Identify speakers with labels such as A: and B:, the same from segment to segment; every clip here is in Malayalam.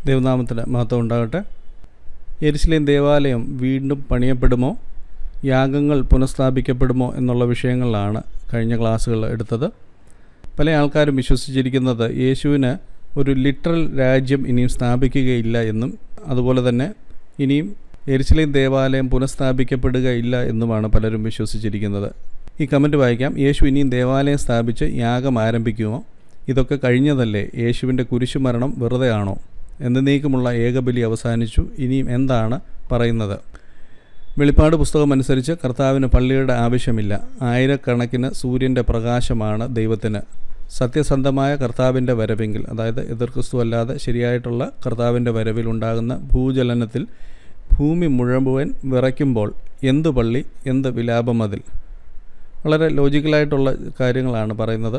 A: ദൈവനാമത്തിന് മഹത്വം ഉണ്ടാകട്ടെ എരിശിലേം ദേവാലയം വീണ്ടും പണിയപ്പെടുമോ യാഗങ്ങൾ പുനഃസ്ഥാപിക്കപ്പെടുമോ എന്നുള്ള വിഷയങ്ങളിലാണ് കഴിഞ്ഞ ക്ലാസ്സുകൾ എടുത്തത് പല ആൾക്കാരും വിശ്വസിച്ചിരിക്കുന്നത് യേശുവിന് ഒരു ലിറ്ററൽ രാജ്യം ഇനിയും സ്ഥാപിക്കുകയില്ല എന്നും അതുപോലെ തന്നെ ഇനിയും എരിശിലേം ദേവാലയം പുനഃസ്ഥാപിക്കപ്പെടുകയില്ല എന്നുമാണ് പലരും വിശ്വസിച്ചിരിക്കുന്നത് ഈ കമൻറ്റ് വായിക്കാം യേശു ഇനിയും ദേവാലയം സ്ഥാപിച്ച് യാഗം ആരംഭിക്കുമോ ഇതൊക്കെ കഴിഞ്ഞതല്ലേ യേശുവിൻ്റെ കുരിശുമരണം വെറുതെയാണോ എന്നേക്കുമുള്ള ഏകബലി അവസാനിച്ചു ഇനിയും എന്താണ് പറയുന്നത് വെളിപ്പാട് പുസ്തകം അനുസരിച്ച് കർത്താവിന് പള്ളിയുടെ ആവശ്യമില്ല ആയിരക്കണക്കിന് സൂര്യൻ്റെ പ്രകാശമാണ് ദൈവത്തിന് സത്യസന്ധമായ കർത്താവിൻ്റെ വരവെങ്കിൽ അതായത് എതിർക്രിസ്തു അല്ലാതെ ശരിയായിട്ടുള്ള കർത്താവിൻ്റെ വരവിൽ ഉണ്ടാകുന്ന ഭൂചലനത്തിൽ ഭൂമി മുഴുവൻ വിറയ്ക്കുമ്പോൾ എന്ത് പള്ളി എന്ത് വിലാപമതിൽ വളരെ ലോജിക്കലായിട്ടുള്ള കാര്യങ്ങളാണ് പറയുന്നത്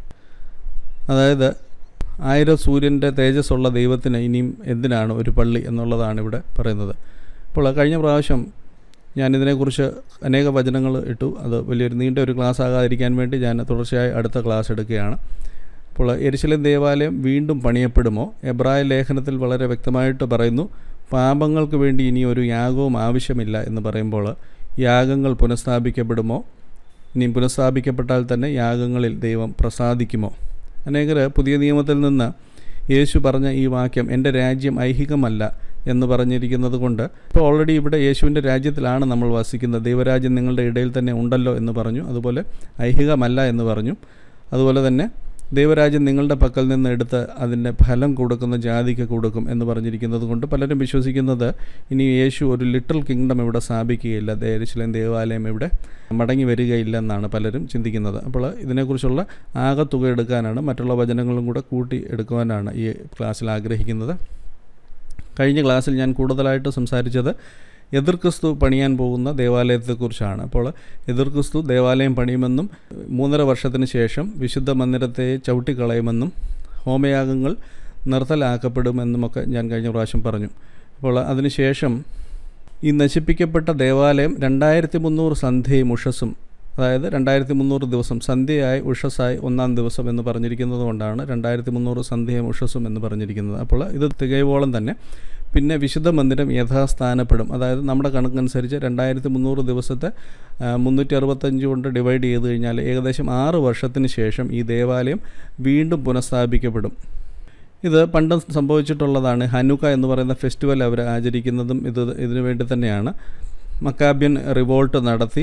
A: അതായത് ആയിരം സൂര്യൻ്റെ തേജസ്സുള്ള ദൈവത്തിന് ഇനിയും എന്തിനാണ് ഒരു പള്ളി എന്നുള്ളതാണ് ഇവിടെ പറയുന്നത് അപ്പോൾ കഴിഞ്ഞ പ്രാവശ്യം ഞാനിതിനെക്കുറിച്ച് അനേക വചനങ്ങൾ ഇട്ടു അത് വലിയൊരു നീണ്ട ഒരു ക്ലാസ് ആകാതിരിക്കാൻ വേണ്ടി ഞാൻ തുടർച്ചയായി അടുത്ത ക്ലാസ് എടുക്കുകയാണ് അപ്പോൾ എരിശിലം ദേവാലയം വീണ്ടും പണിയപ്പെടുമോ എബ്രായ ലേഖനത്തിൽ വളരെ വ്യക്തമായിട്ട് പറയുന്നു പാപങ്ങൾക്ക് വേണ്ടി ഇനി ഒരു യാഗവും ആവശ്യമില്ല എന്ന് പറയുമ്പോൾ യാഗങ്ങൾ പുനഃസ്ഥാപിക്കപ്പെടുമോ ഇനി പുനഃസ്ഥാപിക്കപ്പെട്ടാൽ തന്നെ യാഗങ്ങളിൽ ദൈവം പ്രസാദിക്കുമോ അനേകർ പുതിയ നിയമത്തിൽ നിന്ന് യേശു പറഞ്ഞ ഈ വാക്യം എൻ്റെ രാജ്യം ഐഹികമല്ല എന്ന് പറഞ്ഞിരിക്കുന്നത് കൊണ്ട് ഇപ്പോൾ ഓൾറെഡി ഇവിടെ യേശുവിൻ്റെ രാജ്യത്തിലാണ് നമ്മൾ വസിക്കുന്നത് ദൈവരാജ്യം നിങ്ങളുടെ ഇടയിൽ തന്നെ ഉണ്ടല്ലോ എന്ന് പറഞ്ഞു അതുപോലെ ഐഹികമല്ല എന്ന് പറഞ്ഞു അതുപോലെ തന്നെ ദൈവരാജ്യം നിങ്ങളുടെ പക്കൽ നിന്ന് എടുത്ത് അതിൻ്റെ ഫലം കൊടുക്കുന്ന ജാതിക്ക് കൊടുക്കും എന്ന് പറഞ്ഞിരിക്കുന്നത് കൊണ്ട് പലരും വിശ്വസിക്കുന്നത് ഇനി യേശു ഒരു ലിറ്റിൽ കിങ്ഡം ഇവിടെ സ്ഥാപിക്കുകയില്ല ദേശിലേം ദേവാലയം ഇവിടെ മടങ്ങി വരികയില്ല എന്നാണ് പലരും ചിന്തിക്കുന്നത് അപ്പോൾ ഇതിനെക്കുറിച്ചുള്ള ആകത്തുക എടുക്കാനാണ് മറ്റുള്ള വചനങ്ങളും കൂടെ കൂട്ടി എടുക്കുവാനാണ് ഈ ക്ലാസ്സിൽ ആഗ്രഹിക്കുന്നത് കഴിഞ്ഞ ക്ലാസ്സിൽ ഞാൻ കൂടുതലായിട്ട് സംസാരിച്ചത് എതിർക്രിസ്തു പണിയാൻ പോകുന്ന ദേവാലയത്തെക്കുറിച്ചാണ് അപ്പോൾ എതിർക്രിസ്തു ദേവാലയം പണിയുമെന്നും മൂന്നര വർഷത്തിന് ശേഷം വിശുദ്ധ മന്ദിരത്തെ ചവിട്ടിക്കളയുമെന്നും ഹോമയാഗങ്ങൾ നിർത്തലാക്കപ്പെടുമെന്നുമൊക്കെ ഞാൻ കഴിഞ്ഞ പ്രാവശ്യം പറഞ്ഞു അപ്പോൾ അതിനുശേഷം ഈ നശിപ്പിക്കപ്പെട്ട ദേവാലയം രണ്ടായിരത്തി മുന്നൂറ് സന്ധ്യയും ഉഷസ്സും അതായത് രണ്ടായിരത്തി മുന്നൂറ് ദിവസം സന്ധ്യയായി ഉഷസ്സായി ഒന്നാം ദിവസം എന്ന് പറഞ്ഞിരിക്കുന്നത് കൊണ്ടാണ് രണ്ടായിരത്തി മുന്നൂറ് സന്ധ്യയും ഉഷസ്സും എന്ന് പറഞ്ഞിരിക്കുന്നത് അപ്പോൾ ഇത് തികയോളം തന്നെ പിന്നെ വിശുദ്ധ മന്ദിരം യഥാസ്ഥാനപ്പെടും അതായത് നമ്മുടെ കണക്കനുസരിച്ച് രണ്ടായിരത്തി മുന്നൂറ് ദിവസത്തെ മുന്നൂറ്റി അറുപത്തഞ്ച് കൊണ്ട് ഡിവൈഡ് ചെയ്ത് കഴിഞ്ഞാൽ ഏകദേശം ആറ് വർഷത്തിന് ശേഷം ഈ ദേവാലയം വീണ്ടും പുനഃസ്ഥാപിക്കപ്പെടും ഇത് പണ്ട് സംഭവിച്ചിട്ടുള്ളതാണ് ഹനുക്ക എന്ന് പറയുന്ന ഫെസ്റ്റിവൽ അവർ ആചരിക്കുന്നതും ഇത് ഇതിനു വേണ്ടി തന്നെയാണ് മക്കാബ്യൻ റിവോൾട്ട് നടത്തി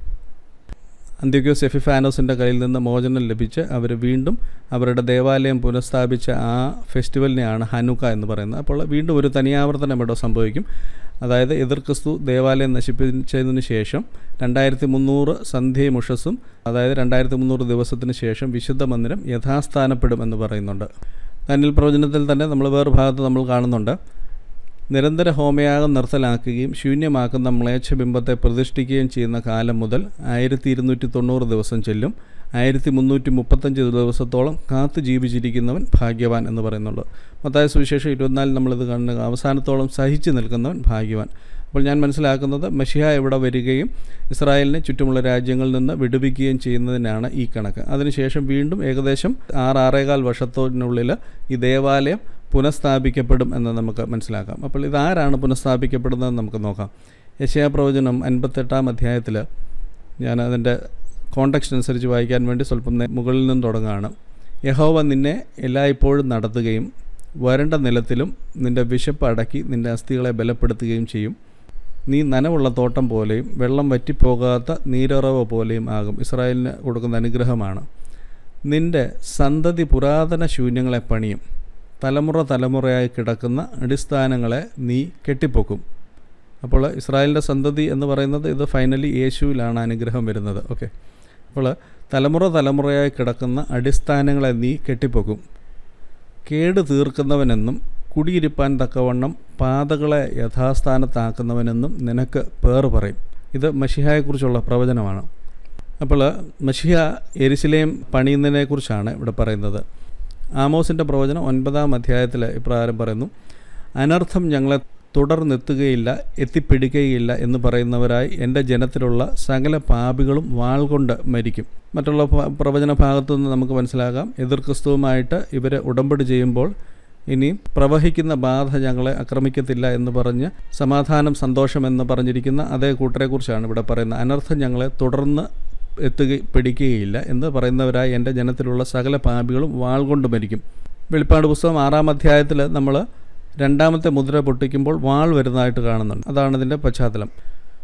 A: അന്ത്യോക്യോസ് എഫിഫാനോസിൻ്റെ കയ്യിൽ നിന്ന് മോചനം ലഭിച്ച് അവർ വീണ്ടും അവരുടെ ദേവാലയം പുനഃസ്ഥാപിച്ച ആ ഫെസ്റ്റിവലിനെയാണ് ഹനുക്ക എന്ന് പറയുന്നത് അപ്പോൾ വീണ്ടും ഒരു തനിയാവർത്തനം ഇവിടെ സംഭവിക്കും അതായത് എതിർ ക്രിസ്തു ദേവാലയം നശിപ്പിച്ചതിന് ശേഷം രണ്ടായിരത്തി മുന്നൂറ് സന്ധ്യയും ഉഷസ്സും അതായത് രണ്ടായിരത്തി മുന്നൂറ് ദിവസത്തിന് ശേഷം വിശുദ്ധ മന്ദിരം യഥാസ്ഥാനപ്പെടുമെന്ന് പറയുന്നുണ്ട് ദാനിൽ പ്രവചനത്തിൽ തന്നെ നമ്മൾ വേറെ ഭാഗത്ത് നമ്മൾ കാണുന്നുണ്ട് നിരന്തര ഹോമയാഗം നിർത്തലാക്കുകയും ശൂന്യമാക്കുന്ന മ്ലേച്ഛബിംബത്തെ പ്രതിഷ്ഠിക്കുകയും ചെയ്യുന്ന കാലം മുതൽ ആയിരത്തി ഇരുന്നൂറ്റി തൊണ്ണൂറ് ദിവസം ചെല്ലും ആയിരത്തി മുന്നൂറ്റി മുപ്പത്തഞ്ച് ദിവസത്തോളം കാത്തു ജീവിച്ചിരിക്കുന്നവൻ ഭാഗ്യവാൻ എന്ന് പറയുന്നുള്ളൂ മത്തായ സുവിശേഷം ഇരുപത്തിനാലിൽ നമ്മളിത് കാണുന്ന അവസാനത്തോളം സഹിച്ചു നിൽക്കുന്നവൻ ഭാഗ്യവാൻ അപ്പോൾ ഞാൻ മനസ്സിലാക്കുന്നത് മഷിഹ ഇവിടെ വരികയും ഇസ്രായേലിനെ ചുറ്റുമുള്ള രാജ്യങ്ങളിൽ നിന്ന് വിടുവിക്കുകയും ചെയ്യുന്നതിനാണ് ഈ കണക്ക് അതിനുശേഷം വീണ്ടും ഏകദേശം ആറ് ആറേകാൽ വർഷത്തിനുള്ളിൽ ഈ ദേവാലയം പുനഃസ്ഥാപിക്കപ്പെടും എന്ന് നമുക്ക് മനസ്സിലാക്കാം അപ്പോൾ ഇതാരാണ് പുനഃസ്ഥാപിക്കപ്പെടുന്നതെന്ന് നമുക്ക് നോക്കാം യശയാ പ്രവചനം അൻപത്തെട്ടാം അധ്യായത്തിൽ ഞാൻ അതിൻ്റെ കോണ്ടക്സ്റ്റ് അനുസരിച്ച് വായിക്കാൻ വേണ്ടി സ്വല്പം മുകളിൽ നിന്ന് തുടങ്ങുകയാണ് യഹോവ നിന്നെ എല്ലായ്പ്പോഴും നടത്തുകയും വരണ്ട നിലത്തിലും നിൻ്റെ വിശപ്പ് അടക്കി നിൻ്റെ അസ്ഥികളെ ബലപ്പെടുത്തുകയും ചെയ്യും നീ നനവുള്ള തോട്ടം പോലെയും വെള്ളം വറ്റിപ്പോകാത്ത നീരുറവ പോലെയും ആകും ഇസ്രായേലിന് കൊടുക്കുന്ന അനുഗ്രഹമാണ് നിൻ്റെ സന്തതി പുരാതന ശൂന്യങ്ങളെ പണിയും തലമുറ തലമുറയായി കിടക്കുന്ന അടിസ്ഥാനങ്ങളെ നീ കെട്ടിപ്പൊക്കും അപ്പോൾ ഇസ്രായേലിൻ്റെ സന്തതി എന്ന് പറയുന്നത് ഇത് ഫൈനലി യേശുവിലാണ് അനുഗ്രഹം വരുന്നത് ഓക്കെ അപ്പോൾ തലമുറ തലമുറയായി കിടക്കുന്ന അടിസ്ഥാനങ്ങളെ നീ കെട്ടിപ്പൊക്കും കേട് തീർക്കുന്നവനെന്നും കുടിയിരിപ്പാൻ തക്കവണ്ണം പാതകളെ യഥാസ്ഥാനത്താക്കുന്നവനെന്നും നിനക്ക് പേർ പറയും ഇത് മഷിഹയെക്കുറിച്ചുള്ള പ്രവചനമാണ് അപ്പോൾ മഷിഹ എരിശിലേം പണിയുന്നതിനെക്കുറിച്ചാണ് ഇവിടെ പറയുന്നത് ആമോസിൻ്റെ പ്രവചനം ഒൻപതാം അധ്യായത്തിൽ ഇപ്രകാരം പറയുന്നു അനർത്ഥം ഞങ്ങളെ തുടർന്നെത്തുകയില്ല എത്തിപ്പിടിക്കുകയില്ല എന്ന് പറയുന്നവരായി എൻ്റെ ജനത്തിലുള്ള സകല പാപികളും വാൾ കൊണ്ട് മരിക്കും മറ്റുള്ള ഭ- പ്രവചന ഭാഗത്തു നിന്ന് നമുക്ക് മനസ്സിലാകാം എതിർ ക്രിസ്തുവുമായിട്ട് ഇവരെ ഉടമ്പടി ചെയ്യുമ്പോൾ ഇനിയും പ്രവഹിക്കുന്ന ബാധ ഞങ്ങളെ ആക്രമിക്കത്തില്ല എന്ന് പറഞ്ഞ് സമാധാനം സന്തോഷം എന്ന് പറഞ്ഞിരിക്കുന്ന അതേ കൂട്ടരെക്കുറിച്ചാണ് ഇവിടെ പറയുന്നത് അനർത്ഥം ഞങ്ങളെ തുടർന്ന് എത്തുക പിടിക്കുകയില്ല എന്ന് പറയുന്നവരായി എൻ്റെ ജനത്തിലുള്ള സകല പാപികളും വാൾ കൊണ്ട് മരിക്കും വെളിപ്പാട് പുസ്തകം ആറാം അധ്യായത്തിൽ നമ്മൾ രണ്ടാമത്തെ മുദ്ര പൊട്ടിക്കുമ്പോൾ വാൾ വരുന്നതായിട്ട് കാണുന്നുണ്ട് അതാണ് ഇതിൻ്റെ പശ്ചാത്തലം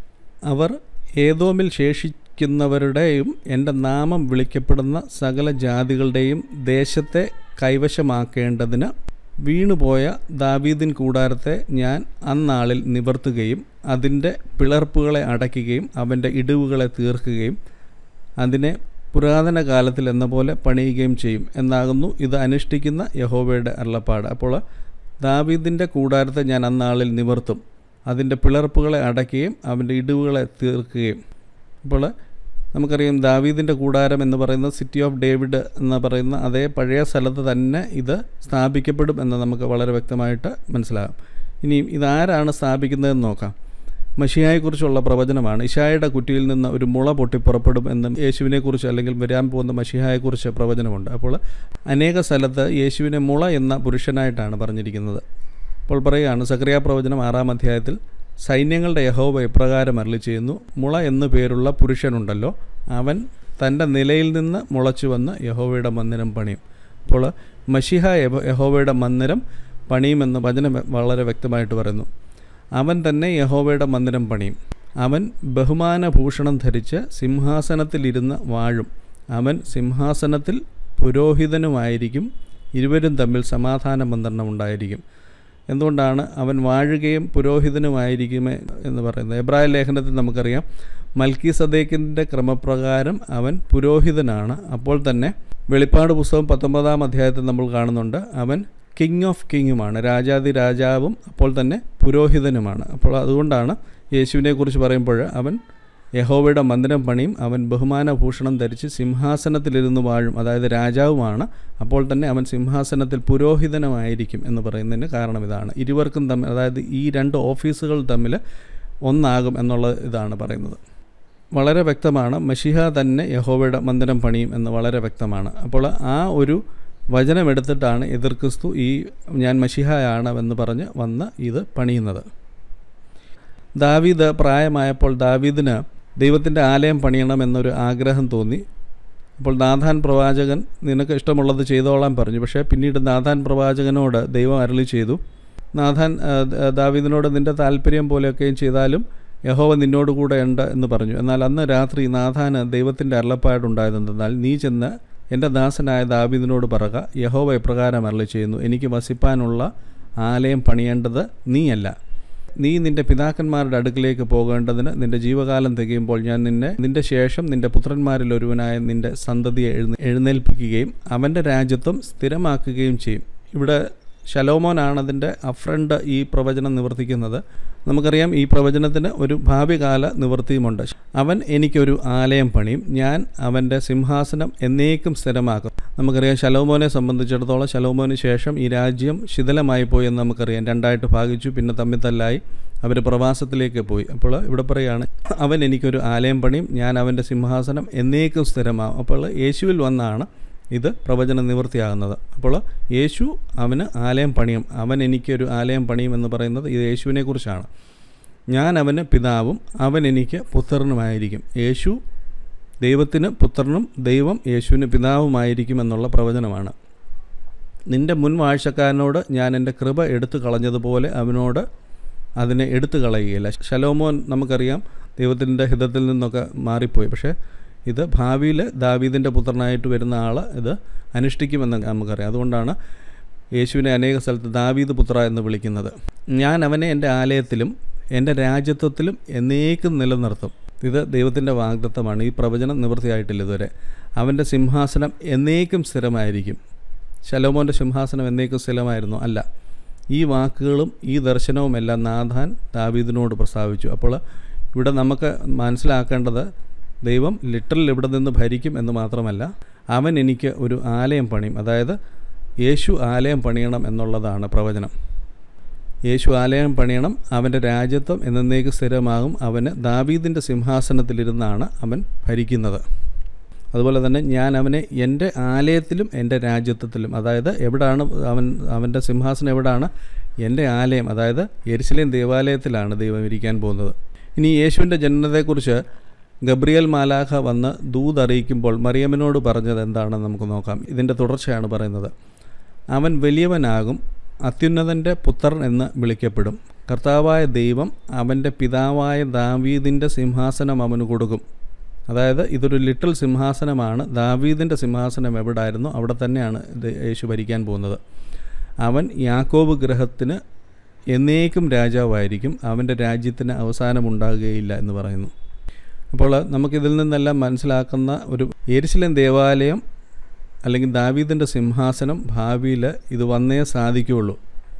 A: അവർ ഏതോമിൽ ശേഷിക്കുന്നവരുടെയും എൻ്റെ നാമം വിളിക്കപ്പെടുന്ന സകല ജാതികളുടെയും ദേശത്തെ കൈവശമാക്കേണ്ടതിന് വീണുപോയ ദാവീദിൻ കൂടാരത്തെ ഞാൻ അന്നാളിൽ നിവർത്തുകയും അതിൻ്റെ പിളർപ്പുകളെ അടയ്ക്കുകയും അവൻ്റെ ഇടിവുകളെ തീർക്കുകയും അതിനെ പുരാതന കാലത്തിൽ എന്ന പോലെ പണിയുകയും ചെയ്യും എന്നാകുന്നു ഇത് അനുഷ്ഠിക്കുന്ന യഹോവയുടെ അരുളപ്പാട് അപ്പോൾ ദാവീദിൻ്റെ കൂടാരത്തെ ഞാൻ അന്നാളിൽ നിവർത്തും അതിൻ്റെ പിളർപ്പുകളെ അടയ്ക്കുകയും അവൻ്റെ ഇടിവുകളെ തീർക്കുകയും അപ്പോൾ നമുക്കറിയാം ദാവീദിൻ്റെ കൂടാരം എന്ന് പറയുന്നത് സിറ്റി ഓഫ് ഡേവിഡ് എന്ന് പറയുന്ന അതേ പഴയ സ്ഥലത്ത് തന്നെ ഇത് സ്ഥാപിക്കപ്പെടും എന്ന് നമുക്ക് വളരെ വ്യക്തമായിട്ട് മനസ്സിലാകും ഇനിയും ഇതാരാണ് സ്ഥാപിക്കുന്നതെന്ന് നോക്കാം മഷിഹായെക്കുറിച്ചുള്ള പ്രവചനമാണ് ഇഷായുടെ കുറ്റിയിൽ നിന്ന് ഒരു മുള പൊട്ടി പുറപ്പെടും എന്ന് യേശുവിനെക്കുറിച്ച് അല്ലെങ്കിൽ വരാൻ പോകുന്ന മഷിഹായെക്കുറിച്ച് പ്രവചനമുണ്ട് അപ്പോൾ അനേക സ്ഥലത്ത് യേശുവിനെ മുള എന്ന പുരുഷനായിട്ടാണ് പറഞ്ഞിരിക്കുന്നത് അപ്പോൾ പറയുകയാണ് സക്രിയ പ്രവചനം ആറാം അധ്യായത്തിൽ സൈന്യങ്ങളുടെ യഹോവ ഇപ്രകാരം അരളി ചെയ്യുന്നു മുള എന്നു പേരുള്ള പുരുഷനുണ്ടല്ലോ അവൻ തൻ്റെ നിലയിൽ നിന്ന് മുളച്ചു വന്ന് യഹോവയുടെ മന്ദിരം പണിയും അപ്പോൾ മഷിഹ യഹോ- യഹോവയുടെ മന്ദിരം പണിയുമെന്ന് വചനം വളരെ വ്യക്തമായിട്ട് പറയുന്നു അവൻ തന്നെ യഹോവയുടെ മന്ദിരം പണിയും അവൻ ബഹുമാനഭൂഷണം ധരിച്ച് സിംഹാസനത്തിലിരുന്ന് വാഴും അവൻ സിംഹാസനത്തിൽ പുരോഹിതനുമായിരിക്കും ഇരുവരും തമ്മിൽ സമാധാന ബന്ധനം ഉണ്ടായിരിക്കും എന്തുകൊണ്ടാണ് അവൻ വാഴുകയും പുരോഹിതനുമായിരിക്കുമേ എന്ന് പറയുന്നത് എബ്രായ ലേഖനത്തിൽ നമുക്കറിയാം മൽക്കി സദേക്കിൻ്റെ ക്രമപ്രകാരം അവൻ പുരോഹിതനാണ് അപ്പോൾ തന്നെ വെളിപ്പാട് പുസ്തകം പത്തൊമ്പതാം അധ്യായത്തിൽ നമ്മൾ കാണുന്നുണ്ട് അവൻ കിങ് ഓഫ് കിങ്ങുമാണ് രാജാതി രാജാവും അപ്പോൾ തന്നെ പുരോഹിതനുമാണ് അപ്പോൾ അതുകൊണ്ടാണ് യേശുവിനെക്കുറിച്ച് പറയുമ്പോൾ അവൻ യഹോവയുടെ മന്ദിരം പണിയും അവൻ ബഹുമാനഭൂഷണം ധരിച്ച് സിംഹാസനത്തിലിരുന്ന് വാഴും അതായത് രാജാവുമാണ് അപ്പോൾ തന്നെ അവൻ സിംഹാസനത്തിൽ പുരോഹിതനുമായിരിക്കും എന്ന് പറയുന്നതിന് കാരണം ഇതാണ് ഇരുവർക്കും തമ്മിൽ അതായത് ഈ രണ്ട് ഓഫീസുകൾ തമ്മിൽ ഒന്നാകും എന്നുള്ള ഇതാണ് പറയുന്നത് വളരെ വ്യക്തമാണ് മഷിഹ തന്നെ യഹോവയുടെ മന്ദിരം പണിയും എന്ന് വളരെ വ്യക്തമാണ് അപ്പോൾ ആ ഒരു വചനമെടുത്തിട്ടാണ് എതിർ ക്രിസ്തു ഈ ഞാൻ മഷിഹയാണ് എന്ന് പറഞ്ഞ് വന്ന് ഇത് പണിയുന്നത് ദാവീദ് പ്രായമായപ്പോൾ ദാവീദിന് ദൈവത്തിൻ്റെ ആലയം പണിയണമെന്നൊരു ആഗ്രഹം തോന്നി അപ്പോൾ നാഥാൻ പ്രവാചകൻ നിനക്ക് ഇഷ്ടമുള്ളത് ചെയ്തോളാൻ പറഞ്ഞു പക്ഷേ പിന്നീട് നാഥാൻ പ്രവാചകനോട് ദൈവം അരളി ചെയ്തു നാഥാൻ ആ, ദ- ദാവീദിനോട് നിൻ്റെ താല്പര്യം പോലെയൊക്കെയും ചെയ്താലും യഹോവ നിന്നോട് കൂടെ ഉണ്ട് എന്ന് പറഞ്ഞു എന്നാൽ അന്ന് രാത്രി നാഥാന് ദൈവത്തിൻ്റെ അരുളപ്പാടുണ്ടായതെന്നാൽ നീ ചെന്ന് എൻ്റെ ദാസനായ ദാവീദിനോട് പറക യഹോവ ഇപ്രകാരം അരളി ചെയ്യുന്നു എനിക്ക് വസിപ്പാനുള്ള ആലയം പണിയേണ്ടത് നീയല്ല നീ നിന്റെ പിതാക്കന്മാരുടെ അടുക്കിലേക്ക് പോകേണ്ടതിന് നിന്റെ ജീവകാലം തികയുമ്പോൾ ഞാൻ നിന്നെ നിന്റെ ശേഷം നിന്റെ പുത്രന്മാരിൽ ഒരുവനായ നിന്റെ സന്തതിയെ എഴുന്ന എഴുന്നേൽപ്പിക്കുകയും അവൻ്റെ രാജ്യത്വം സ്ഥിരമാക്കുകയും ചെയ്യും ഇവിടെ ശലോമോനാണ് അതിൻ്റെ അഫ്രണ്ട് ഈ പ്രവചനം നിവർത്തിക്കുന്നത് നമുക്കറിയാം ഈ പ്രവചനത്തിന് ഒരു ഭാവികാല നിവൃത്തിയുമുണ്ട് അവൻ എനിക്കൊരു ആലയം പണിയും ഞാൻ അവൻ്റെ സിംഹാസനം എന്നേക്കും സ്ഥിരമാക്കും നമുക്കറിയാം ശലോമോനെ സംബന്ധിച്ചിടത്തോളം ശലോമോന് ശേഷം ഈ രാജ്യം ശിഥിലമായി പോയി എന്ന് നമുക്കറിയാം രണ്ടായിട്ട് ഭാഗിച്ചു പിന്നെ തമ്മിൽ തല്ലായി അവർ പ്രവാസത്തിലേക്ക് പോയി അപ്പോൾ ഇവിടെ പറയുകയാണ് അവൻ എനിക്കൊരു ആലയം പണിയും ഞാൻ അവൻ്റെ സിംഹാസനം എന്നേക്കും സ്ഥിരമാകും അപ്പോൾ യേശുവിൽ വന്നാണ് ഇത് പ്രവചന നിവൃത്തിയാകുന്നത് അപ്പോൾ യേശു അവന് ആലയം പണിയും അവൻ എനിക്കൊരു ആലയം പണിയും എന്ന് പറയുന്നത് ഇത് യേശുവിനെ കുറിച്ചാണ് ഞാൻ അവന് പിതാവും അവൻ എനിക്ക് പുത്രനുമായിരിക്കും യേശു ദൈവത്തിന് പുത്രനും ദൈവം യേശുവിന് പിതാവുമായിരിക്കും എന്നുള്ള പ്രവചനമാണ് നിന്റെ മുൻ വാഴ്ചക്കാരനോട് ഞാൻ എൻ്റെ കൃപ എടുത്തു കളഞ്ഞതുപോലെ അവനോട് അതിനെ എടുത്തു കളയുകയില്ല ശലോമോൻ നമുക്കറിയാം ദൈവത്തിൻ്റെ ഹിതത്തിൽ നിന്നൊക്കെ മാറിപ്പോയി പക്ഷേ ഇത് ഭാവിയിൽ ദാവീദിൻ്റെ പുത്രനായിട്ട് വരുന്ന ആൾ ഇത് അനുഷ്ഠിക്കുമെന്ന് നമുക്കറിയാം അതുകൊണ്ടാണ് യേശുവിനെ അനേക സ്ഥലത്ത് ദാവീദ് പുത്ര എന്ന് വിളിക്കുന്നത് ഞാൻ അവനെ എൻ്റെ ആലയത്തിലും എൻ്റെ രാജ്യത്വത്തിലും എന്നേക്കും നിലനിർത്തും ഇത് ദൈവത്തിൻ്റെ വാഗ്ദത്തമാണ് ഈ പ്രവചനം നിവൃത്തിയായിട്ടില്ല ഇതുവരെ അവൻ്റെ സിംഹാസനം എന്നേക്കും സ്ഥിരമായിരിക്കും ശലോമോൻ്റെ സിംഹാസനം എന്നേക്കും സ്ഥിരമായിരുന്നു അല്ല ഈ വാക്കുകളും ഈ ദർശനവുമെല്ലാം നാഥാൻ ദാവീദിനോട് പ്രസ്താവിച്ചു അപ്പോൾ ഇവിടെ നമുക്ക് മനസ്സിലാക്കേണ്ടത് ദൈവം ലിറ്ററൽ ഇവിടെ നിന്ന് ഭരിക്കും എന്ന് മാത്രമല്ല അവൻ എനിക്ക് ഒരു ആലയം പണിയും അതായത് യേശു ആലയം പണിയണം എന്നുള്ളതാണ് പ്രവചനം യേശു ആലയം പണിയണം അവൻ്റെ രാജ്യത്വം എന്നേക്ക് സ്ഥിരമാകും അവന് ദാവീദിൻ്റെ സിംഹാസനത്തിലിരുന്നാണ് അവൻ ഭരിക്കുന്നത് അതുപോലെ തന്നെ ഞാൻ അവനെ എൻ്റെ ആലയത്തിലും എൻ്റെ രാജ്യത്വത്തിലും അതായത് എവിടാണ് അവൻ അവൻ്റെ സിംഹാസനം എവിടാണ് എൻ്റെ ആലയം അതായത് എരിശിലേം ദേവാലയത്തിലാണ് ദൈവം ഇരിക്കാൻ പോകുന്നത് ഇനി യേശുവിൻ്റെ ജനനത്തെക്കുറിച്ച് ഗബ്രിയൽ മാലാഖ വന്ന് ദൂത് അറിയിക്കുമ്പോൾ മറിയമ്മനോട് പറഞ്ഞത് എന്താണെന്ന് നമുക്ക് നോക്കാം ഇതിൻ്റെ തുടർച്ചയാണ് പറയുന്നത് അവൻ വലിയവനാകും അത്യുന്നതൻ്റെ പുത്രൻ എന്ന് വിളിക്കപ്പെടും കർത്താവായ ദൈവം അവൻ്റെ പിതാവായ ദാവീദിൻ്റെ സിംഹാസനം അവന് കൊടുക്കും അതായത് ഇതൊരു ലിറ്റിൽ സിംഹാസനമാണ് ദാവീദിൻ്റെ സിംഹാസനം എവിടായിരുന്നു അവിടെ തന്നെയാണ് ഇത് യേശു ഭരിക്കാൻ പോകുന്നത് അവൻ യാക്കോബ് ഗ്രഹത്തിന് എന്നേക്കും രാജാവായിരിക്കും അവൻ്റെ രാജ്യത്തിന് അവസാനമുണ്ടാകുകയില്ല എന്ന് പറയുന്നു അപ്പോൾ നമുക്കിതിൽ നിന്നെല്ലാം മനസ്സിലാക്കുന്ന ഒരു എരിശിലൻ ദേവാലയം അല്ലെങ്കിൽ ദാവീദിൻ്റെ സിംഹാസനം ഭാവിയിൽ ഇത് വന്നേ സാധിക്കുകയുള്ളൂ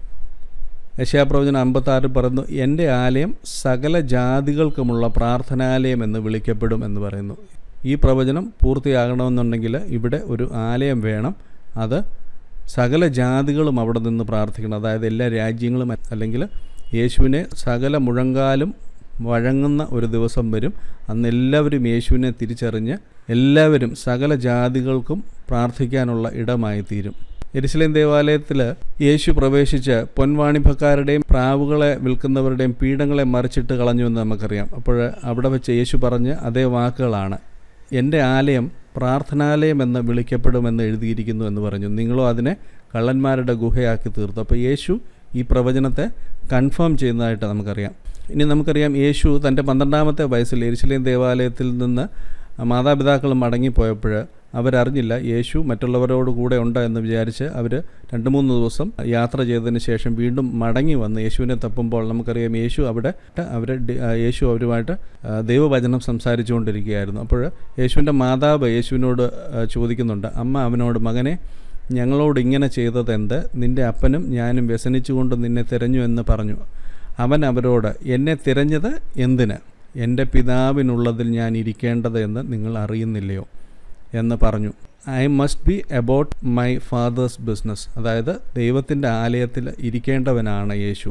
A: യശാപ്രവചനം അമ്പത്താറ് പറയുന്നു എൻ്റെ ആലയം സകല ജാതികൾക്കുമുള്ള പ്രാർത്ഥനാലയം എന്ന് വിളിക്കപ്പെടും എന്ന് പറയുന്നു ഈ പ്രവചനം പൂർത്തിയാകണമെന്നുണ്ടെങ്കിൽ ഇവിടെ ഒരു ആലയം വേണം അത് സകല ജാതികളും അവിടെ നിന്ന് പ്രാർത്ഥിക്കണം അതായത് എല്ലാ രാജ്യങ്ങളും അല്ലെങ്കിൽ യേശുവിനെ സകല മുഴങ്കാലും വഴങ്ങുന്ന ഒരു ദിവസം വരും അന്ന് എല്ലാവരും യേശുവിനെ തിരിച്ചറിഞ്ഞ് എല്ലാവരും സകല ജാതികൾക്കും പ്രാർത്ഥിക്കാനുള്ള ഇടമായി തീരും എരിശിലേം ദേവാലയത്തിൽ യേശു പ്രവേശിച്ച് പൊൻവാണിഭക്കാരുടെയും പ്രാവുകളെ വിൽക്കുന്നവരുടെയും പീഠങ്ങളെ മറിച്ചിട്ട് കളഞ്ഞു എന്ന് നമുക്കറിയാം അപ്പോൾ അവിടെ വെച്ച് യേശു പറഞ്ഞ് അതേ വാക്കുകളാണ് എൻ്റെ ആലയം പ്രാർത്ഥനാലയം എന്ന് വിളിക്കപ്പെടുമെന്ന് എഴുതിയിരിക്കുന്നു എന്ന് പറഞ്ഞു നിങ്ങളോ അതിനെ കള്ളന്മാരുടെ ഗുഹയാക്കി തീർത്തു അപ്പോൾ യേശു ഈ പ്രവചനത്തെ കൺഫേം ചെയ്യുന്നതായിട്ട് നമുക്കറിയാം ഇനി നമുക്കറിയാം യേശു തൻ്റെ പന്ത്രണ്ടാമത്തെ വയസ്സിൽ എരിശിലേം ദേവാലയത്തിൽ നിന്ന് മാതാപിതാക്കൾ മടങ്ങിപ്പോയപ്പോൾ അവരറിഞ്ഞില്ല യേശു മറ്റുള്ളവരോട് കൂടെ ഉണ്ട് എന്ന് വിചാരിച്ച് അവർ രണ്ട് മൂന്ന് ദിവസം യാത്ര ചെയ്തതിന് ശേഷം വീണ്ടും മടങ്ങി വന്ന് യേശുവിനെ തപ്പുമ്പോൾ നമുക്കറിയാം യേശു അവിടെ അവർ യേശു അവരുമായിട്ട് ദൈവവചനം സംസാരിച്ചുകൊണ്ടിരിക്കുകയായിരുന്നു അപ്പോൾ യേശുവിൻ്റെ മാതാവ് യേശുവിനോട് ചോദിക്കുന്നുണ്ട് അമ്മ അവനോട് മകനെ ഞങ്ങളോട് ഇങ്ങനെ ചെയ്തത് എന്ത് നിൻ്റെ അപ്പനും ഞാനും വ്യസനിച്ചുകൊണ്ട് നിന്നെ തിരഞ്ഞു എന്ന് പറഞ്ഞു അവൻ അവരോട് എന്നെ തിരഞ്ഞത് എന്തിന് എൻ്റെ പിതാവിനുള്ളതിൽ ഞാൻ ഇരിക്കേണ്ടത് എന്ന് നിങ്ങൾ അറിയുന്നില്ലയോ എന്ന് പറഞ്ഞു I must be about my father's business അതായത് ദൈവത്തിൻ്റെ ആലയത്തിൽ ഇരിക്കേണ്ടവനാണ് യേശു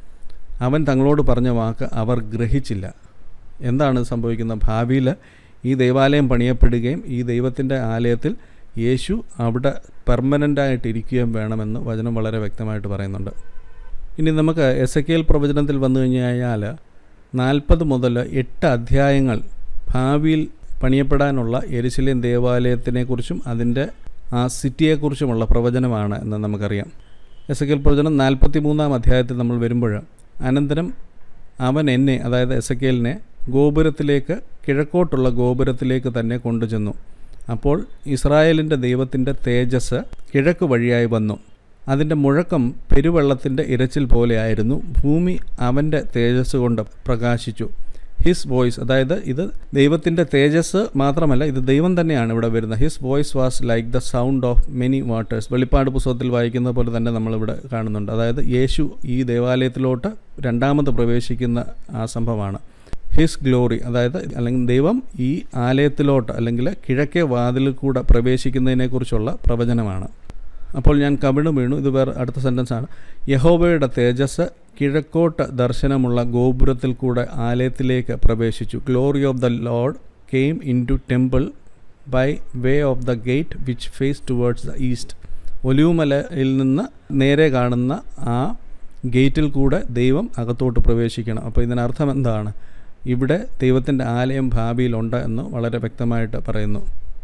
A: അവൻ തങ്ങളോട് പറഞ്ഞ വാക്ക് അവർ ഗ്രഹിച്ചില്ല എന്താണ് സംഭവിക്കുന്നത് ഭാവിയിൽ ഈ ദേവാലയം പണിയപ്പെടുകയും ഈ ദൈവത്തിൻ്റെ ആലയത്തിൽ യേശു അവിടെ പെർമനൻ്റായിട്ട് ഇരിക്കുകയും വേണമെന്ന് വചനം വളരെ വ്യക്തമായിട്ട് പറയുന്നുണ്ട് ഇനി നമുക്ക് എസ് എ കെ എൽ പ്രവചനത്തിൽ വന്നു കഴിഞ്ഞാൽ നാൽപ്പത് മുതൽ എട്ട് അധ്യായങ്ങൾ ഭാവിയിൽ പണിയപ്പെടാനുള്ള എരിശിലേം ദേവാലയത്തിനെക്കുറിച്ചും അതിൻ്റെ ആ സിറ്റിയെക്കുറിച്ചുമുള്ള പ്രവചനമാണ് എന്ന് നമുക്കറിയാം എസ് എ കെ എൽ പ്രവചനം നാൽപ്പത്തി മൂന്നാം അധ്യായത്തിൽ നമ്മൾ വരുമ്പോൾ അനന്തരം അവൻ എന്നെ അതായത് എസ് എ കെ എലിനെ ഗോപുരത്തിലേക്ക് കിഴക്കോട്ടുള്ള ഗോപുരത്തിലേക്ക് തന്നെ കൊണ്ടുചെന്നു അപ്പോൾ ഇസ്രായേലിൻ്റെ ദൈവത്തിൻ്റെ തേജസ് കിഴക്ക് വഴിയായി വന്നു അതിൻ്റെ മുഴക്കം പെരുവെള്ളത്തിൻ്റെ ഇരച്ചിൽ പോലെയായിരുന്നു ഭൂമി അവൻ്റെ തേജസ് കൊണ്ട് പ്രകാശിച്ചു ഹിസ് വോയിസ് അതായത് ഇത് ദൈവത്തിൻ്റെ തേജസ് മാത്രമല്ല ഇത് ദൈവം തന്നെയാണ് ഇവിടെ വരുന്നത് his voice was like the sound of many waters വെളിപ്പാട് പുസ്തകത്തിൽ വായിക്കുന്ന പോലെ തന്നെ നമ്മളിവിടെ കാണുന്നുണ്ട് അതായത് യേശു ഈ ദേവാലയത്തിലോട്ട് രണ്ടാമത് പ്രവേശിക്കുന്ന ആ സംഭവമാണ് ഹിസ് ഗ്ലോറി അതായത് അല്ലെങ്കിൽ ദൈവം ഈ ആലയത്തിലോട്ട് അല്ലെങ്കിൽ കിഴക്കേ വാതിലിൽ കൂടെ പ്രവേശിക്കുന്നതിനെക്കുറിച്ചുള്ള പ്രവചനമാണ് അപ്പോൾ ഞാൻ കവിണ് വീണു ഇത് വേറെ അടുത്ത സെൻറ്റൻസ് ആണ് യഹോവയുടെ തേജസ് കിഴക്കോട്ട് ദർശനമുള്ള ഗോപുരത്തിൽ കൂടെ ആലയത്തിലേക്ക് പ്രവേശിച്ചു glory of the Lord came into temple by way of the gate which face towards the east ഒലിവുമലയിൽ നിന്ന് നേരെ കാണുന്ന ആ ഗേറ്റിൽ കൂടെ ദൈവം അകത്തോട്ട് പ്രവേശിക്കണം അപ്പോൾ ഇതിനർത്ഥം എന്താണ് ഇവിടെ ദൈവത്തിൻ്റെ ആലയം ഭാവിയിലുണ്ട് എന്ന് വളരെ വ്യക്തമായിട്ട് പറയുന്നു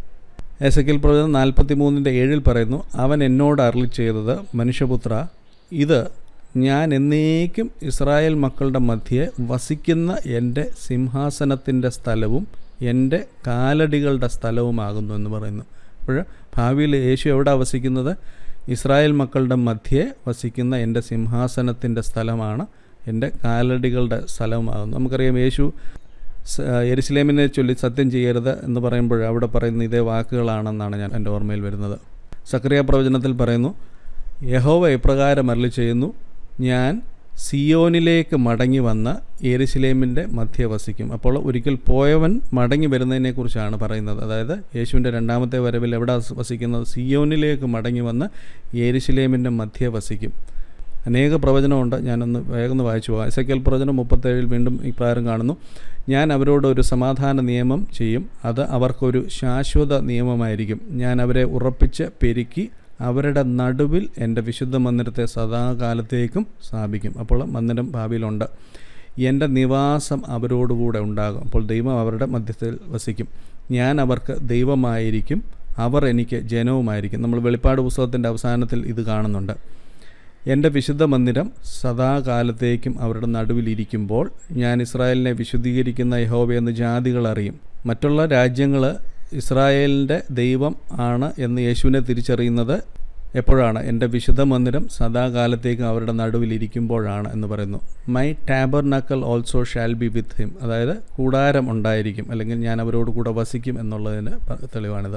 A: എസ് എ കെൽ പ്രവചനം നാൽപ്പത്തി മൂന്നിൻ്റെ ഏഴിൽ പറയുന്നു അവൻ എന്നോട് അരളി ചെയ്തത് മനുഷ്യപുത്ര ഇത് ഞാൻ എന്നേക്കും ഇസ്രായേൽ മക്കളുടെ മധ്യേ വസിക്കുന്ന എൻ്റെ സിംഹാസനത്തിൻ്റെ സ്ഥലവും എൻ്റെ കാലടികളുടെ സ്ഥലവുമാകുന്നു എന്ന് പറയുന്നു അപ്പോൾ ഭാവിയിൽ യേശു എവിടെ വസിക്കുന്നത് ഇസ്രായേൽ മക്കളുടെ മധ്യേ വസിക്കുന്ന എൻ്റെ സിംഹാസനത്തിൻ്റെ സ്ഥലമാണ് എൻ്റെ കാലടികളുടെ സ്ഥലമാകുന്നു നമുക്കറിയാം യേശു എരുസലേമിനെ ചൊല്ലി സത്യം ചെയ്യരുത് എന്ന് പറയുമ്പോൾ അവിടെ പറയുന്ന ഇതേ വാക്കുകളാണെന്നാണ് ഞാൻ എൻ്റെ ഓർമ്മയിൽ വരുന്നത് സക്രിയ പ്രവചനത്തിൽ പറയുന്നു യഹോവ ഇപ്രകാരം അരളി ചെയ്യുന്നു ഞാൻ സിയോനിലേക്ക് മടങ്ങി വന്ന് എരുസലേമിൻ്റെ മധ്യ വസിക്കും അപ്പോൾ ഒരിക്കൽ പോയവൻ മടങ്ങി വരുന്നതിനെക്കുറിച്ചാണ് പറയുന്നത് അതായത് യേശുവിൻ്റെ രണ്ടാമത്തെ വരവിൽ എവിടെ വസിക്കുന്നത് സിയോനിലേക്ക് മടങ്ങി വന്ന് എരുസലേമിൻ്റെ മധ്യ വസിക്കും അനേക പ്രവചനമുണ്ട് ഞാനൊന്ന് വേഗം ഒന്ന് വായിച്ചു പോകാം എസ് എൽ പ്രവചനം മുപ്പത്തേഴിൽ വീണ്ടും ഇപ്രകാരം കാണുന്നു ഞാൻ അവരോട് ഒരു സമാധാന നിയമം ചെയ്യും അത് അവർക്കൊരു ശാശ്വത നിയമമായിരിക്കും ഞാൻ അവരെ ഉറപ്പിച്ച് പെരുക്കി അവരുടെ നടുവിൽ എൻ്റെ വിശുദ്ധ മന്ദിരത്തെ സദാകാലത്തേക്കും സ്ഥാപിക്കും അപ്പോൾ മന്ദിരം ഭാവിയിലുണ്ട് എൻ്റെ നിവാസം അവരോടുകൂടെ ഉണ്ടാകും അപ്പോൾ ദൈവം അവരുടെ മധ്യത്തിൽ വസിക്കും ഞാൻ അവർക്ക് ദൈവമായിരിക്കും അവർ എനിക്ക് ജനവുമായിരിക്കും നമ്മൾ വെളിപ്പാട് പുസ്തകത്തിൻ്റെ അവസാനത്തിൽ ഇത് കാണുന്നുണ്ട് എൻ്റെ വിശുദ്ധ മന്ദിരം സദാകാലത്തേക്കും അവരുടെ നടുവിലിരിക്കുമ്പോൾ ഞാൻ ഇസ്രായേലിനെ വിശുദ്ധീകരിക്കുന്ന യഹോവയെന്ന് ജാതികൾ അറിയും മറ്റുള്ള രാജ്യങ്ങൾ ഇസ്രായേലിൻ്റെ ദൈവം ആണ് എന്ന് യേശുവിനെ തിരിച്ചറിയുന്നത് എപ്പോഴാണ് എൻ്റെ വിശുദ്ധ മന്ദിരം സദാകാലത്തേക്കും അവരുടെ നടുവിലിരിക്കുമ്പോഴാണ് എന്ന് പറയുന്നു my tabernacle also shall be with him അതായത് കൂടാരം ഉണ്ടായിരിക്കും അല്ലെങ്കിൽ ഞാൻ അവരോട് കൂടെ വസിക്കും എന്നുള്ളതിന് തെളിവാണിത്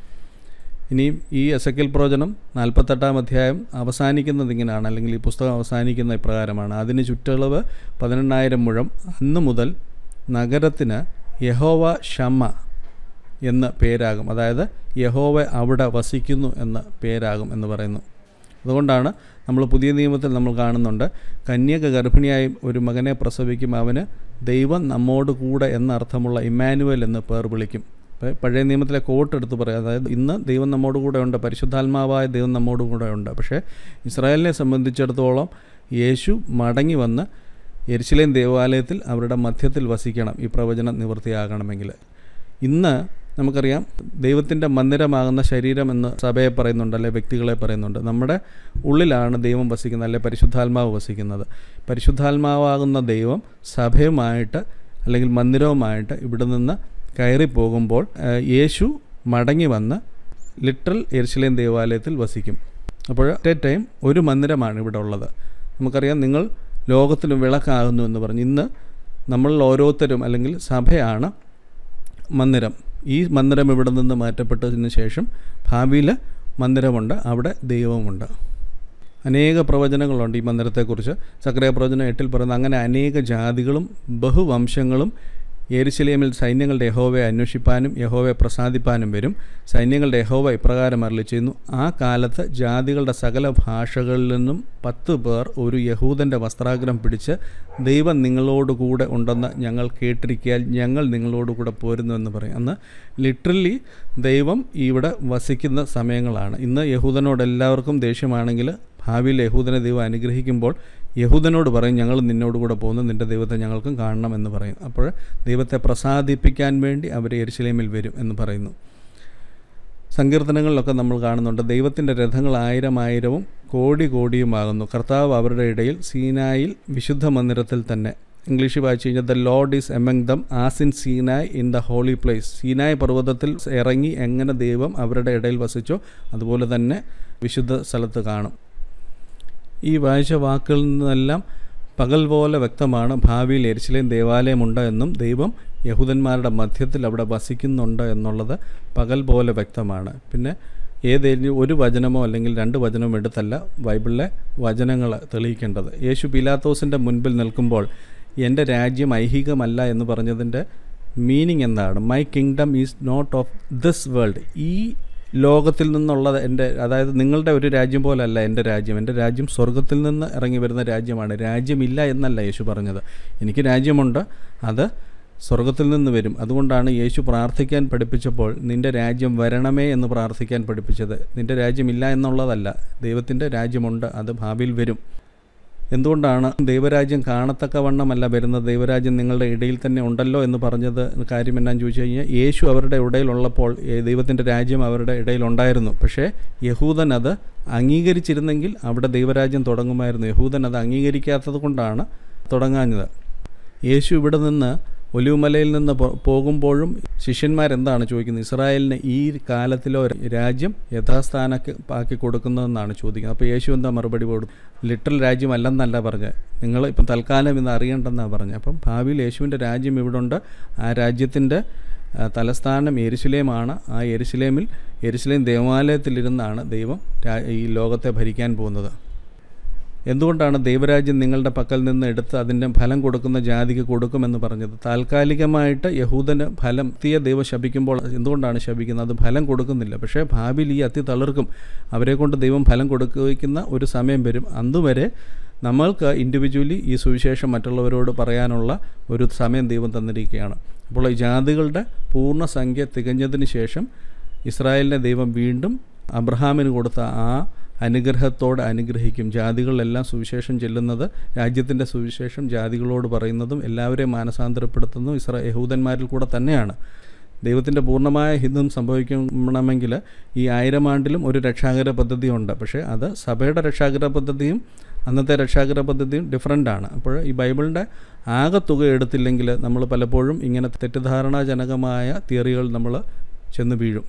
A: ഇനിയും ഈ എസ് എൽ പ്രവചനം നാൽപ്പത്തെട്ടാം അധ്യായം അവസാനിക്കുന്നത് ഇങ്ങനെയാണ് അല്ലെങ്കിൽ ഈ പുസ്തകം അവസാനിക്കുന്ന ഇപ്രകാരമാണ് അതിന് ചുറ്റളവ് പതിനെണ്ണായിരം മുഴം അന്ന് മുതൽ നഗരത്തിന് യഹോവ ഷമ്മ എന്ന് പേരാകും അതായത് യഹോവ അവിടെ വസിക്കുന്നു എന്ന പേരാകും എന്ന് പറയുന്നു അതുകൊണ്ടാണ് നമ്മൾ പുതിയ നിയമത്തിൽ നമ്മൾ കാണുന്നുണ്ട് കന്യക ഗർഭിണിയായി ഒരു മകനെ പ്രസവിക്കും അവന് ദൈവം നമ്മോട് കൂടെ എന്നർത്ഥമുള്ള ഇമ്മാനുവൽ എന്ന് പേർ വിളിക്കും പഴയ നിയമത്തിലെ കോട്ട് എടുത്ത് പറയാം അതായത് ഇന്ന് ദൈവം നമ്മോട് കൂടെ ഉണ്ട് പരിശുദ്ധാത്മാവായ ദൈവം നമ്മോട് കൂടെ ഉണ്ട് പക്ഷേ ഇസ്രായേലിനെ സംബന്ധിച്ചിടത്തോളം യേശു മടങ്ങി വന്ന് എരിശിലേം ദേവാലയത്തിൽ അവരുടെ മധ്യത്തിൽ വസിക്കണം ഈ പ്രവചനം നിവൃത്തിയാകണമെങ്കിൽ ഇന്ന് നമുക്കറിയാം ദൈവത്തിൻ്റെ മന്ദിരമാകുന്ന ശരീരം എന്ന് സഭയെ പറയുന്നുണ്ട് അല്ലെ വ്യക്തികളെ പറയുന്നുണ്ട് നമ്മുടെ ഉള്ളിലാണ് ദൈവം വസിക്കുന്നത് അല്ലെ പരിശുദ്ധാത്മാവ് വസിക്കുന്നത് പരിശുദ്ധാത്മാവാകുന്ന ദൈവം സഭയുമായിട്ട് അല്ലെങ്കിൽ മന്ദിരവുമായിട്ട് ഇവിടെ നിന്ന് കയറി പോകുമ്പോൾ യേശു മടങ്ങി വന്ന് ലിറ്ററൽ എരിശിലേം ദേവാലയത്തിൽ വസിക്കും അപ്പോൾ അറ്റ് എ ടൈം ഒരു മന്ദിരമാണ് ഇവിടെ ഉള്ളത് നമുക്കറിയാം നിങ്ങൾ ലോകത്തിന് വിളക്കാകുന്നു എന്ന് പറഞ്ഞു ഇന്ന് നമ്മളിൽ ഓരോരുത്തരും അല്ലെങ്കിൽ സഭയാണ് മന്ദിരം ഈ മന്ദിരം ഇവിടെ നിന്ന് മാറ്റപ്പെട്ടതിന് ശേഷം ഭാവിയിൽ മന്ദിരമുണ്ട് അവിടെ ദൈവമുണ്ട് അനേക പ്രവചനങ്ങളുണ്ട് ഈ മന്ദിരത്തെക്കുറിച്ച് സക്രിയ പ്രവചനം എട്ടിൽ പറയുന്ന അങ്ങനെ അനേക ജാതികളും ബഹുവംശങ്ങളും യേരുശലേമിൽ സൈന്യങ്ങളുടെ യഹോവയെ അന്വേഷിപ്പാനും യഹോവയെ പ്രസാദിപ്പാനും വരും സൈന്യങ്ങളുടെ യഹോവ ഇപ്രകാരം അരളി ചെയ്യുന്നു ആ കാലത്ത് ജാതികളുടെ സകല ഭാഷകളിൽ നിന്നും പത്ത് പേർ ഒരു യഹൂദൻ്റെ വസ്ത്രാഗ്രഹം പിടിച്ച് ദൈവം നിങ്ങളോടുകൂടെ ഉണ്ടെന്ന് ഞങ്ങൾ കേട്ടിരിക്കാൻ ഞങ്ങൾ നിങ്ങളോടുകൂടെ പോരുന്നു എന്ന് പറയും അന്ന് ലിറ്ററലി ദൈവം ഇവിടെ വസിക്കുന്ന സമയങ്ങളാണ് ഇന്ന് യഹൂദനോട് എല്ലാവർക്കും ദേഷ്യമാണെങ്കിൽ ഭാവിയിൽ യഹൂദനെ ദൈവം അനുഗ്രഹിക്കുമ്പോൾ യഹൂദനോട് പറയും ഞങ്ങൾ നിന്നോട് കൂടെ പോകുന്നു നിൻ്റെ ദൈവത്തെ ഞങ്ങൾക്കും കാണണം എന്ന് പറയും അപ്പോൾ ദൈവത്തെ പ്രസാദിപ്പിക്കാൻ വേണ്ടി അവർ എരിശിലേമിൽ വരും എന്ന് പറയുന്നു സങ്കീർത്തനങ്ങളിലൊക്കെ നമ്മൾ കാണുന്നുണ്ട് ദൈവത്തിൻ്റെ രഥങ്ങൾ ആയിരം ആയിരവും കോടി കോടിയുമാകുന്നു കർത്താവ് അവരുടെ ഇടയിൽ സീനായിൽ വിശുദ്ധ മന്ദിരത്തിൽ തന്നെ ഇംഗ്ലീഷിൽ വായിച്ചു കഴിഞ്ഞാൽ the Lord is among them as in Sinai in the holy place Sinai പർവ്വതത്തിൽ ഇറങ്ങി എങ്ങനെ ദൈവം അവരുടെ ഇടയിൽ വസിച്ചോ അതുപോലെ തന്നെ വിശുദ്ധ സ്ഥലത്ത് കാണും ഈ വായിച്ച വാക്കുകളിൽ നിന്നെല്ലാം പകൽ പോലെ വ്യക്തമാണ് ഭാവിയിൽ എരിശിലേം ദേവാലയമുണ്ട് എന്നും ദൈവം യഹൂദന്മാരുടെ മധ്യത്തിൽ അവിടെ വസിക്കുന്നുണ്ട് എന്നുള്ളത് പകൽ പോലെ വ്യക്തമാണ് പിന്നെ ഏതെങ്കിലും ഒരു വചനമോ അല്ലെങ്കിൽ രണ്ട് വചനമോ എടുത്തല്ല ബൈബിളിലെ വചനങ്ങൾ തെളിയിക്കേണ്ടത് യേശു പിലാത്തോസിൻ്റെ മുൻപിൽ നിൽക്കുമ്പോൾ എൻ്റെ രാജ്യം ഐഹികമല്ല എന്ന് പറഞ്ഞതിൻ്റെ മീനിങ് എന്താണ് my kingdom is not of this world ഈ ലോകത്തിൽ നിന്നുള്ളത് എൻ്റെ അതായത് നിങ്ങളുടെ ഒരു രാജ്യം പോലല്ല എൻ്റെ രാജ്യം എൻ്റെ രാജ്യം സ്വർഗത്തിൽ നിന്ന് ഇറങ്ങി വരുന്ന രാജ്യമാണ് രാജ്യമില്ല എന്നല്ല യേശു പറഞ്ഞത് എനിക്ക് രാജ്യമുണ്ട് അത് സ്വർഗത്തിൽ നിന്ന് വരും അതുകൊണ്ടാണ് യേശു പ്രാർത്ഥിക്കാൻ പഠിപ്പിച്ചപ്പോൾ നിൻ്റെ രാജ്യം വരണമേ എന്ന് പ്രാർത്ഥിക്കാൻ പഠിപ്പിച്ചത് നിൻ്റെ രാജ്യമില്ല എന്നുള്ളതല്ല ദൈവത്തിൻ്റെ രാജ്യമുണ്ട് അത് ഭാവിയിൽ വരും എന്തുകൊണ്ടാണ് ദൈവരാജ്യം കാണത്തക്കവണ്ണമല്ല വരുന്നത് ദൈവരാജ്യം നിങ്ങളുടെ ഇടയിൽ തന്നെ ഉണ്ടല്ലോ എന്ന് പറഞ്ഞത് കാര്യം എന്നാന്ന് ചോദിച്ചു കഴിഞ്ഞാൽ യേശു അവരുടെ ഇടയിലുള്ളപ്പോൾ ദൈവത്തിൻ്റെ രാജ്യം അവരുടെ ഇടയിലുണ്ടായിരുന്നു പക്ഷേ യഹൂദൻ അത് അംഗീകരിച്ചിരുന്നെങ്കിൽ അവിടെ ദൈവരാജ്യം തുടങ്ങുമായിരുന്നു യഹൂദൻ അത് അംഗീകരിക്കാത്തത് കൊണ്ടാണ് തുടങ്ങാഞ്ഞത് യേശു ഇവിടെ നിന്ന് ഒലിവുമലയിൽ നിന്ന് പോകുമ്പോഴും ശിഷ്യന്മാരെന്താണ് ചോദിക്കുന്നത് ഇസ്രായേലിന് ഈ കാലത്തിലോ രാജ്യം യഥാസ്ഥാനക്ക് ആക്കി കൊടുക്കുന്നതെന്നാണ് ചോദിക്കുന്നത് അപ്പോൾ യേശു എന്താ മറുപടി കൊടുക്കും ലിറ്ററൽ രാജ്യമല്ലെന്നല്ല പറഞ്ഞത് നിങ്ങൾ ഇപ്പം തൽക്കാലം ഇന്ന് അറിയണ്ടെന്നാണ് പറഞ്ഞത് അപ്പം ഭാവിയിൽ യേശുവിൻ്റെ രാജ്യം ഇവിടെ ഉണ്ട് ആ രാജ്യത്തിൻ്റെ തലസ്ഥാനം എരുശിലേമാണ് ആ എരുശിലേമിൽ എരുശിലേം ദേവാലയത്തിലിരുന്നാണ് ദൈവം ഈ ലോകത്തെ ഭരിക്കാൻ പോകുന്നത് എന്തുകൊണ്ടാണ് ദൈവരാജ്യം നിങ്ങളുടെ പക്കൽ നിന്ന് എടുത്ത് അതിൻ്റെ ഫലം കൊടുക്കുന്ന ജാതിക്ക് കൊടുക്കുമെന്ന് പറഞ്ഞത് താൽക്കാലികമായിട്ട് യഹൂദന് ഫലം തീയ ദൈവം ശപിക്കുമ്പോൾ എന്തുകൊണ്ടാണ് ശപിക്കുന്നത് അത് ഫലം കൊടുക്കുന്നില്ല പക്ഷേ ഭാവിയിൽ ഈ അത്തി തളിർക്കും അവരെ കൊണ്ട് ദൈവം ഫലം കൊടുക്കുന്ന ഒരു സമയം വരും അതുവരെ നമ്മൾക്ക് ഇൻഡിവിജ്വലി ഈ സുവിശേഷം മറ്റുള്ളവരോട് പറയാനുള്ള ഒരു സമയം ദൈവം തന്നിരിക്കുകയാണ് അപ്പോൾ ഈ ജാതികളുടെ പൂർണ്ണ സംഖ്യ തികഞ്ഞതിന് ശേഷം ഇസ്രായേലിനെ ദൈവം വീണ്ടും അബ്രഹാമിന് കൊടുത്ത ആ അനുഗ്രഹത്തോടെ അനുഗ്രഹിക്കും ജാതികളിലെല്ലാം സുവിശേഷം ചെല്ലുന്നത് രാജ്യത്തിൻ്റെ സുവിശേഷം ജാതികളോട് പറയുന്നതും എല്ലാവരെയും മാനസാന്തരപ്പെടുത്തുന്നതും ഇസ്രാ യഹൂദന്മാരിൽ കൂടെ തന്നെയാണ് ദൈവത്തിൻ്റെ പൂർണ്ണമായ ഹിതം സംഭവിക്കണമെങ്കിൽ ഈ ആയിരം ആണ്ടിലും ഒരു രക്ഷാകര പദ്ധതിയുണ്ട് പക്ഷേ അത് സഭയുടെ രക്ഷാകര പദ്ധതിയും അന്നത്തെ രക്ഷാകര പദ്ധതിയും ഡിഫറൻ്റ് ആണ് അപ്പോൾ ഈ ബൈബിളിൻ്റെ ആകെ തുക എടുത്തില്ലെങ്കിൽ നമ്മൾ പലപ്പോഴും ഇങ്ങനെ തെറ്റിദ്ധാരണാജനകമായ തിയറികൾ നമ്മൾ ചെന്ന് വീഴും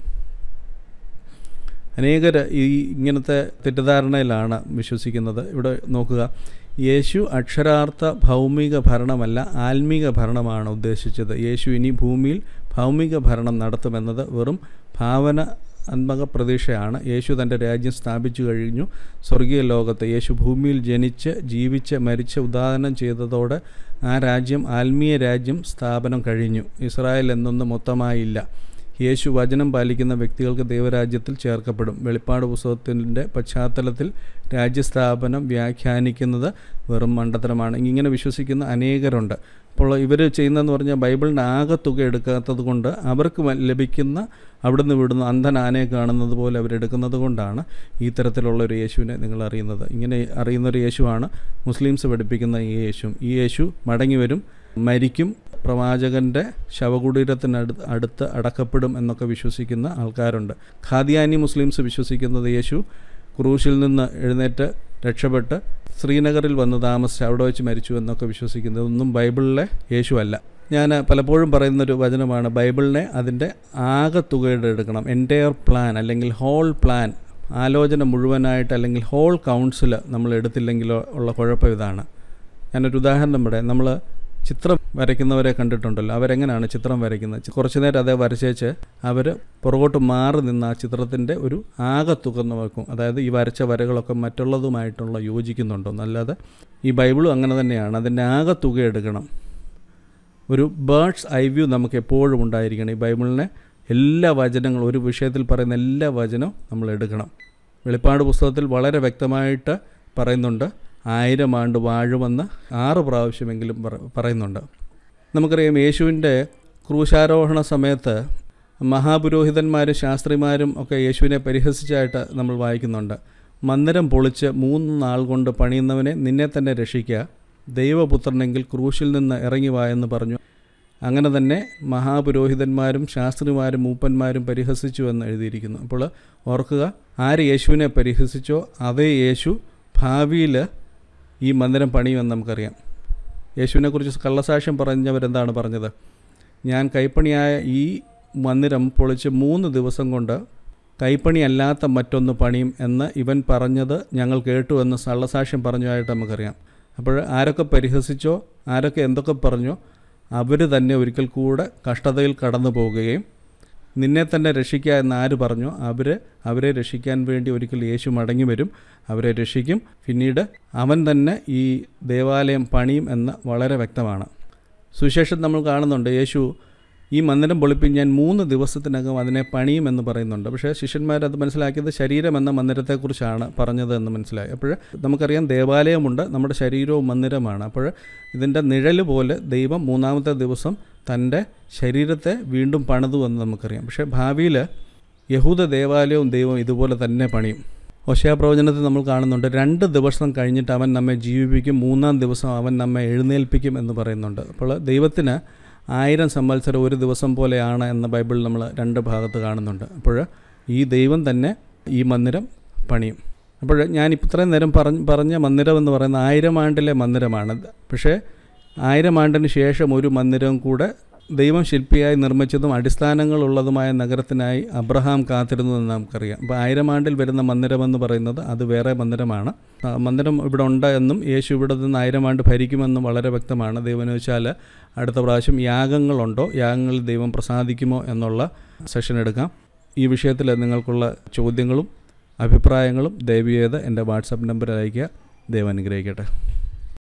A: അനേകർ ഈ ഇങ്ങനത്തെ തെറ്റിദ്ധാരണയിലാണ് വിശ്വസിക്കുന്നത് ഇവിടെ നോക്കുക യേശു അക്ഷരാർത്ഥ ഭൗമിക ഭരണമല്ല ആത്മീക ഭരണമാണ് ഉദ്ദേശിച്ചത് യേശു ഇനി ഭൂമിയിൽ ഭൗമിക ഭരണം നടത്തുമെന്നത് വെറും ഭാവന അന്മക പ്രതീക്ഷയാണ് യേശു തൻ്റെ രാജ്യം സ്ഥാപിച്ചു കഴിഞ്ഞു സ്വർഗീയ ലോകത്ത് യേശു ഭൂമിയിൽ ജനിച്ച് ജീവിച്ച് മരിച്ച് ഉദാഹരണം ചെയ്തതോടെ ആ രാജ്യം ആത്മീയ രാജ്യം സ്ഥാപനം കഴിഞ്ഞു ഇസ്രായേൽ എന്നൊന്നും മൊത്തമായില്ല യേശു വചനം പാലിക്കുന്ന വ്യക്തികൾക്ക് ദൈവരാജ്യത്തിൽ ചേർക്കപ്പെടും വെളിപ്പാട് പുസ്തകത്തിൻ്റെ പശ്ചാത്തലത്തിൽ രാജ്യസ്ഥാപനം വ്യാഖ്യാനിക്കുന്നത് വെറും മണ്ടത്തരമാണ് ഇങ്ങനെ വിശ്വസിക്കുന്ന അനേകരുണ്ട് അപ്പോൾ ഇവർ ചെയ്യുന്നതെന്ന് പറഞ്ഞാൽ ബൈബിളിൻ്റെ ആകെ തുക എടുക്കാത്തത് കൊണ്ട് അവർക്ക് ലഭിക്കുന്ന അവിടുന്ന് വിടുന്ന അന്ധൻ ആനയെ കാണുന്നത് പോലെ അവരെടുക്കുന്നത് കൊണ്ടാണ് ഈ തരത്തിലുള്ള ഒരു യേശുവിനെ നിങ്ങൾ അറിയുന്നത് ഇങ്ങനെ അറിയുന്ന ഒരു യേശുവാണ് മുസ്ലിംസ് പഠിപ്പിക്കുന്ന ഈ യേശു ഈ യേശു മടങ്ങി വരും മരിക്കും പ്രവാചകൻ്റെ ശവകുടീരത്തിനടു അടുത്ത് അടക്കപ്പെടും എന്നൊക്കെ വിശ്വസിക്കുന്ന ആൾക്കാരുണ്ട് ഖാദിയാനി മുസ്ലിംസ് വിശ്വസിക്കുന്നത് യേശു ക്രൂശിൽ നിന്ന് എഴുന്നേറ്റ് രക്ഷപ്പെട്ട് ശ്രീനഗറിൽ വന്ന് താമസിച്ച് അവിടെ വെച്ച് മരിച്ചു എന്നൊക്കെ വിശ്വസിക്കുന്നത് ഒന്നും ബൈബിളിലെ യേശു അല്ല ഞാൻ പലപ്പോഴും പറയുന്നൊരു വചനമാണ് ബൈബിളിനെ അതിൻ്റെ ആകെ തുകയുടെ എടുക്കണം എൻറ്റയർ പ്ലാൻ അല്ലെങ്കിൽ ഹോൾ പ്ലാൻ ആലോചന മുഴുവനായിട്ട് അല്ലെങ്കിൽ ഹോൾ കൗൺസിൽ നമ്മൾ എടുത്തില്ലെങ്കിലോ ഉള്ള കുഴപ്പം ഇതാണ് ഞാനൊരു ഉദാഹരണം പറയാം നമ്മൾ ചിത്രം വരയ്ക്കുന്നവരെ കണ്ടിട്ടുണ്ടല്ലോ അവരെങ്ങനെയാണ് ചിത്രം വരയ്ക്കുന്നത് കുറച്ചു നേരം അതേ വരച്ചേച്ച് അവർ പുറകോട്ട് മാറി നിന്ന് ആ ചിത്രത്തിൻ്റെ ഒരു ആകെ തുകന്ന് വെക്കും അതായത് ഈ വരച്ച വരകളൊക്കെ മറ്റുള്ളതുമായിട്ടുള്ള യോജിക്കുന്നുണ്ടോ എന്നല്ലാതെ ഈ ബൈബിളും അങ്ങനെ തന്നെയാണ് അതിൻ്റെ ആകെ തുക എടുക്കണം ഒരു ബേർഡ്സ് ഐ വ്യൂ നമുക്ക് എപ്പോഴും ഉണ്ടായിരിക്കണം ഈ ബൈബിളിനെ എല്ലാ വചനങ്ങളും ഒരു വിഷയത്തിൽ പറയുന്ന എല്ലാ വചനവും നമ്മൾ എടുക്കണം വെളിപ്പാട് പുസ്തകത്തിൽ വളരെ വ്യക്തമായിട്ട് പറയുന്നുണ്ട് ആയിരം ആണ്ട് വാഴുമെന്ന് ആറ് പ്രാവശ്യമെങ്കിലും പറയുന്നുണ്ട് നമുക്കറിയാം യേശുവിൻ്റെ ക്രൂശാരോഹണ സമയത്ത് മഹാപുരോഹിതന്മാരും ശാസ്ത്രിമാരും ഒക്കെ യേശുവിനെ പരിഹസിച്ചായിട്ട് നമ്മൾ വായിക്കുന്നുണ്ട് മന്ദിരം പൊളിച്ച് മൂന്ന് നാൾ കൊണ്ട് പണിയുന്നവനെ നിന്നെ തന്നെ രക്ഷിക്കുക ദൈവപുത്രനെങ്കിൽ ക്രൂശിൽ നിന്ന് ഇറങ്ങി വാ എന്ന് പറഞ്ഞു അങ്ങനെ തന്നെ മഹാപുരോഹിതന്മാരും ശാസ്ത്രിമാരും മൂപ്പന്മാരും പരിഹസിച്ചു എന്ന് എഴുതിയിരിക്കുന്നു അപ്പോൾ ഓർക്കുക ആര് യേശുവിനെ പരിഹസിച്ചോ അതേ യേശു ഭാവിയിൽ ഈ മന്ദിരം പണിയുമെന്ന് നമുക്കറിയാം യേശുവിനെക്കുറിച്ച് കള്ളസാക്ഷ്യം പറഞ്ഞവരെന്താണ് പറഞ്ഞത് ഞാൻ കൈപ്പണിയായ ഈ മന്ദിരം പൊളിച്ച് മൂന്ന് ദിവസം കൊണ്ട് കൈപ്പണിയല്ലാത്ത മറ്റൊന്ന് പണിയും എന്ന് ഇവൻ പറഞ്ഞത് ഞങ്ങൾ കേട്ടു എന്ന് കള്ളസാക്ഷ്യം പറഞ്ഞതായിട്ട് നമുക്കറിയാം അപ്പോൾ ആരൊക്കെ പരിഹസിച്ചോ ആരൊക്കെ എന്തൊക്കെ പറഞ്ഞോ അവർ തന്നെ ഒരിക്കൽ കൂടെ കഷ്ടതയിൽ കടന്നു പോവുകയും നിന്നെ തന്നെ രക്ഷിക്കുക എന്ന് ആര് പറഞ്ഞു അവർ അവരെ രക്ഷിക്കാൻ വേണ്ടി ഒരിക്കൽ യേശു മടങ്ങി വരും അവരെ രക്ഷിക്കും പിന്നീട് അവൻ തന്നെ ഈ ദേവാലയം പണിയും എന്ന് വളരെ വ്യക്തമാണ് സുശേഷം നമ്മൾ കാണുന്നുണ്ട് യേശു ഈ മന്ദിരം പൊളിപ്പിൻ ഞാൻ മൂന്ന് ദിവസത്തിനകം അതിനെ പണിയുമെന്ന് പറയുന്നുണ്ട് പക്ഷേ ശിഷ്യന്മാരത് മനസ്സിലാക്കിയത് ശരീരം എന്ന മന്ദിരത്തെക്കുറിച്ചാണ് പറഞ്ഞത് എന്ന് മനസ്സിലായി അപ്പോൾ നമുക്കറിയാം ദേവാലയമുണ്ട് നമ്മുടെ ശരീരവും മന്ദിരമാണ് അപ്പോൾ ഇതിൻ്റെ നിഴൽ പോലെ ദൈവം മൂന്നാമത്തെ ദിവസം തൻ്റെ ശരീരത്തെ വീണ്ടും പണിതു എന്ന് നമുക്കറിയാം പക്ഷേ ഭാവിയിൽ യഹൂദ ദേവാലയവും ദൈവം ഇതുപോലെ തന്നെ പണിയും പ്രവചനത്തിൽ നമ്മൾ കാണുന്നുണ്ട് രണ്ട് ദിവസം കഴിഞ്ഞിട്ട് അവൻ നമ്മെ ജീവിപ്പിക്കും മൂന്നാം ദിവസം അവൻ നമ്മെ എഴുന്നേൽപ്പിക്കും എന്ന് പറയുന്നുണ്ട് അപ്പോൾ ദൈവത്തിന് ആയിരം സംവത്സരം ഒരു ദിവസം പോലെയാണ് എന്ന ബൈബിളിൽ നമ്മൾ രണ്ട് ഭാഗത്ത് കാണുന്നുണ്ട് അപ്പോൾ ഈ ദൈവം തന്നെ ഈ മന്ദിരം പണിയും അപ്പോൾ ഞാൻ ഇത്രയും നേരം പറഞ്ഞ പറഞ്ഞ മന്ദിരം എന്ന് പറയുന്ന ആയിരം ആണ്ടിലെ മന്ദിരമാണ് പക്ഷേ ആയിരം ആണ്ടിന് ശേഷം ഒരു മന്ദിരം കൂടെ ദൈവം ശില്പിയായി നിർമ്മിച്ചതും അടിസ്ഥാനങ്ങളുള്ളതുമായ നഗരത്തിനായി അബ്രഹാം കാത്തിരുന്നതെന്ന് നമുക്കറിയാം അപ്പോൾ ആയിരം ആണ്ടിൽ വരുന്ന മന്ദിരമെന്ന് പറയുന്നത് അത് വേറെ മന്ദിരമാണ് മന്ദിരം ഇവിടെ ഉണ്ട് എന്നും യേശു ഇവിടെ നിന്ന് ആയിരം ആണ്ട് ഭരിക്കുമെന്നും വളരെ വ്യക്തമാണ് ദൈവം വെച്ചാൽ അടുത്ത പ്രാവശ്യം യാഗങ്ങളുണ്ടോ യാഗങ്ങളിൽ ദൈവം പ്രസാദിക്കുമോ എന്നുള്ള സെഷൻ എടുക്കാം ഈ വിഷയത്തിൽ നിങ്ങൾക്കുള്ള ചോദ്യങ്ങളും അഭിപ്രായങ്ങളും ദയവ് ചെയ്ത് എൻ്റെ വാട്സപ്പ് നമ്പറിൽ അയയ്ക്കുക ദൈവം അനുഗ്രഹിക്കട്ടെ